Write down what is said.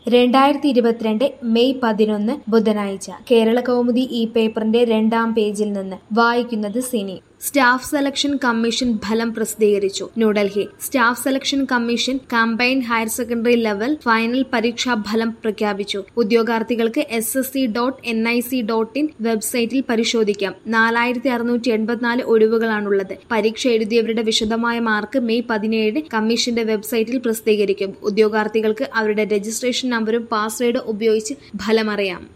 രണ്ടായിരത്തി ഇരുപത്തിരണ്ട് മെയ് പതിനൊന്ന് ബുധനാഴ്ച കേരള കൗമുദി ഈ പേപ്പറിന്റെ രണ്ടാം പേജിൽ നിന്ന് വായിക്കുന്നത് സിനി സ്റ്റാഫ് സെലക്ഷൻ കമ്മീഷൻ ഫലം പ്രസിദ്ധീകരിച്ചു New Delhi staff selection commission combined higher secondary level final പരീക്ഷാ ഫലം പ്രഖ്യാപിച്ചു ഉദ്യോഗാർത്ഥികൾക്ക് S S C dot N I C dot in വെബ്സൈറ്റിൽ പരിശോധിക്കാം നാലായിരത്തി അറുന്നൂറ്റി എൺപത്തിനാല് ഒഴിവുകളാണുള്ളത് പരീക്ഷ എഴുതിയവരുടെ വിശദമായ മാർക്ക് മെയ് പതിനേഴ് കമ്മീഷന്റെ വെബ്സൈറ്റിൽ പ്രസിദ്ധീകരിക്കും ഉദ്യോഗാർത്ഥികൾക്ക് അവരുടെ രജിസ്ട്രേഷൻ നമ്പറും പാസ്വേഡും ഉപയോഗിച്ച് ഫലമറിയാം